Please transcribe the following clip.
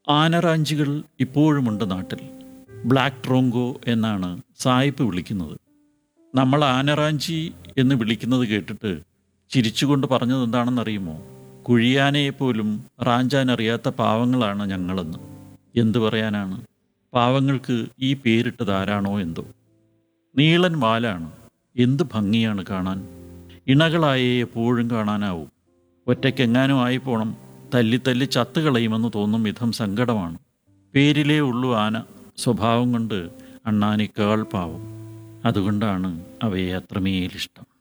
ആനറാഞ്ചികൾ ഇപ്പോഴുമുണ്ട് നാട്ടിൽ ബ്ലാക്ക് ട്രോങ്കോ എന്നാണ് സായിപ്പ് വിളിക്കുന്നത് നമ്മൾ ആനറാഞ്ചി എന്ന് വിളിക്കുന്നത് കേട്ടിട്ട് ചിരിച്ചുകൊണ്ട് പറഞ്ഞത് എന്താണെന്നറിയുമോ കുഴിയാനയെപ്പോലും റാഞ്ചാൻ അറിയാത്ത പാവങ്ങളാണ് ഞങ്ങളെന്ന് എന്തു പറയാനാണ് പാവങ്ങൾക്ക് ഈ പേരിട്ടത് ആരാണോ എന്തോ നീളൻ വാലാണ് എന്ത് ഭംഗിയാണ് കാണാൻ ഇണകളായേ എപ്പോഴും കാണാനാവും ഒറ്റയ്ക്കെങ്ങാനും ആയി പോണം തല്ലി തല്ലി ചത്തുകളയുമെന്ന് തോന്നും വിധം സങ്കടമാണ് പേരിലേ ഉള്ളൂ ആന സ്വഭാവം കൊണ്ട് അണ്ണാനിക്കാൾ പാവം അതുകൊണ്ടാണ് അവയെ അത്രമേലിഷ്ടം